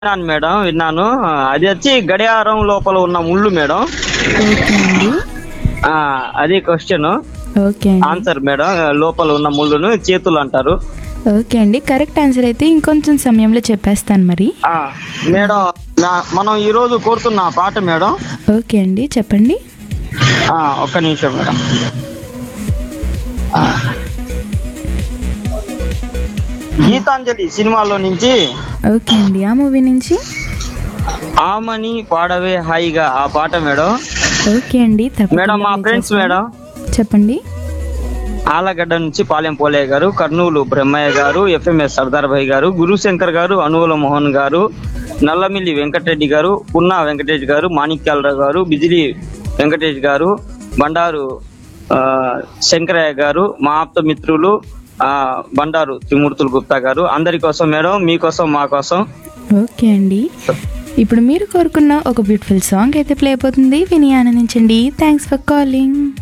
విన్నాను మేడం విన్నాను అది వచ్చి గడియారం లోపల ఉన్న ముళ్ళు మేడం ఓకే అండి ఆ, అది క్వశ్చన్ ఓకే అండి ఆన్సర్ మేడం లోపల ఉన్న ముళ్ళును చేతులు అంటారు ఓకే అండి కరెక్ట్ ఆన్సర్ అయితే ఇంకొంచెం సమయంలో చెప్పేస్తాను మరి ఆ, మేడం నా- మనం ఈ రోజు కోరుతున్న పాట మేడం ఓకే అండి చెప్పండి ఆ, ఒక్క నిమిషం మేడం ఆ. గీతాంజలి సినిమాలో నుంచి ఓకే అండి ఆ మూవీ నుంచి ఆమని పాడవే హాయిగా ఆ పాట మేడం ఓకే అండి తప్పకుండా మేడం మా play ఫ్రెండ్స్ చేస్తాను. మేడం చెప్పండి ఆలగడ్డ నుంచి పాలెం పోలయ్య గారు కర్నూలు బ్రహ్మయ్య గారు ఎఫ్ఎంఎస్ సర్దార్ భాయ్ గారు గురుశంకర్ గారు అనువుల మోహన్ గారు నల్లమిల్లి వెంకటరెడ్డి గారు పున్నా వెంకటేష్ గారు మాణిక్యాలరావు గారు బిజిలి వెంకటేష్ గారు బండారు ఆ, శంకరయ్య గారు మా ఆప్త మిత్రులు ఆ, బండారు త్రిమూర్తులు గుప్తా గారు అందరి కోసం మేడం మీకోసం మా కోసం ఓకే అండి ఇప్పుడు మీరు కోరుకున్న ఒక బ్యూటిఫుల్ సాంగ్ అయితే ప్లే అయిపోతుంది విని ఆనందించండి థ్యాంక్స్ ఫర్ కాలింగ్